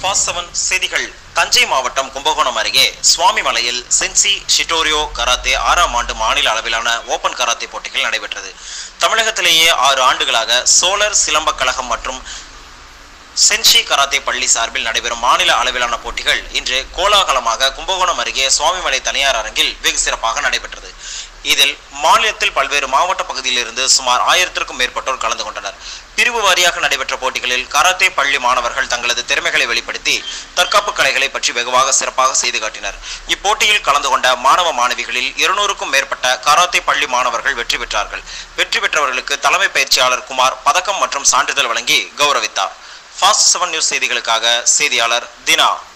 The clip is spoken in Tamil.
ஃபாஸ்ட் செவன் செய்திகள் தஞ்சை மாவட்டம் கும்பகோணம் அருகே சுவாமிமலையில் சென்சி ஷிட்டோரியோ கராத்தே ஆறாம் ஆண்டு மாநில அளவிலான ஓபன் கராத்தே போட்டிகள் நடைபெற்றது தமிழகத்திலேயே ஆறு ஆண்டுகளாக சோழர் சிலம்பக் கழகம் மற்றும் சென்ஷி கராத்தே பள்ளி சார்பில் நடைபெறும் மாநில அளவிலான போட்டிகள் இன்று கோலாகலமாக கும்பகோணம் அருகே சுவாமிமலை தனியார் அரங்கில் வெகு சிறப்பாக நடைபெற்றது இதில் மாநிலத்தில் பல்வேறு மாவட்ட பகுதியிலிருந்து சுமார் ஆயிரத்திற்கும் மேற்பட்டோர் கலந்து கொண்டனர் பிரிவு வாரியாக நடைபெற்ற போட்டிகளில் கராத்தே பள்ளி மாணவர்கள் தங்களது திறமைகளை வெளிப்படுத்தி தற்காப்பு கலைகளை பற்றி வெகுவாக சிறப்பாக செய்து காட்டினர் இப்போட்டியில் கலந்து கொண்ட மாணவ மாணவிகளில் இருநூறுக்கும் மேற்பட்ட கராத்தே பள்ளி மாணவர்கள் வெற்றி பெற்றார்கள் வெற்றி பெற்றவர்களுக்கு தலைமை பயிற்சியாளர் குமார் பதக்கம் மற்றும் சான்றிதழ் வழங்கி கௌரவித்தார் ஃபாஸ்ட் செவன் நியூஸ் செய்திகளுக்காக செய்தியாளர் தினா